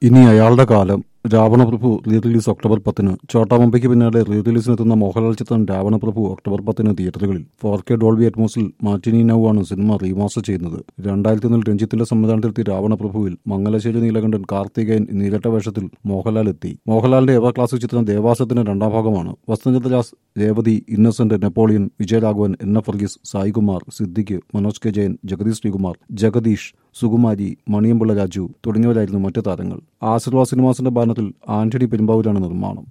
ഇനി അയാളുടെ കാലം രാവണപ്രഭു റീ റിലീസ് ഒക്ടോബർ പത്തിന് ചോട്ടാമമ്പയ്ക്ക് പിന്നാലെ റീ റിലീസിനെത്തുന്ന മോഹൻലാൽ ചിത്രം രാവണപ്രഭു ഒക്ടോബർ പത്തിന് തിയേറ്ററുകളിൽ ഫോർ കെ ഡോൾബി അറ്റ്മോസിൽ മാറ്റിനി നൌ ആണ് സിനിമ റീമാസ്റ്റർ ചെയ്യുന്നത് രണ്ടായിരത്തി ഒന്നിൽ രഞ്ജിത്തിന്റെ സംവിധാനത്തിലെത്തിയ രാവണപ്രഭുവിൽ മംഗലശ്ശേരി നീലകണ്ഠൻ കാർത്തികേയൻ എന്നിരട്ട വേഷത്തിൽ മോഹൻലാൽ എത്തി മോഹൻലാലിന്റെ എവർ ക്ലാസിക് ചിത്രം ദേവാസത്തിന്റെ രണ്ടാം ഭാഗമാണ് Vasanthadas Revathi Innocent Napoleon Vijayaraghavan N F Varghese Saikumar Siddique Manoj K Jayan Jagadish Sreekumar Jagadish Sukumari Maniyanpilla Raju തുടങ്ങിയവരായിരുന്നു മറ്റു താരങ്ങൾ ആശീർവാദ് സിനിമാസിന്റെ ബാനറിൽ ആന്റണി പെരുമ്പാവൂരാണ് നിർമ്മാണം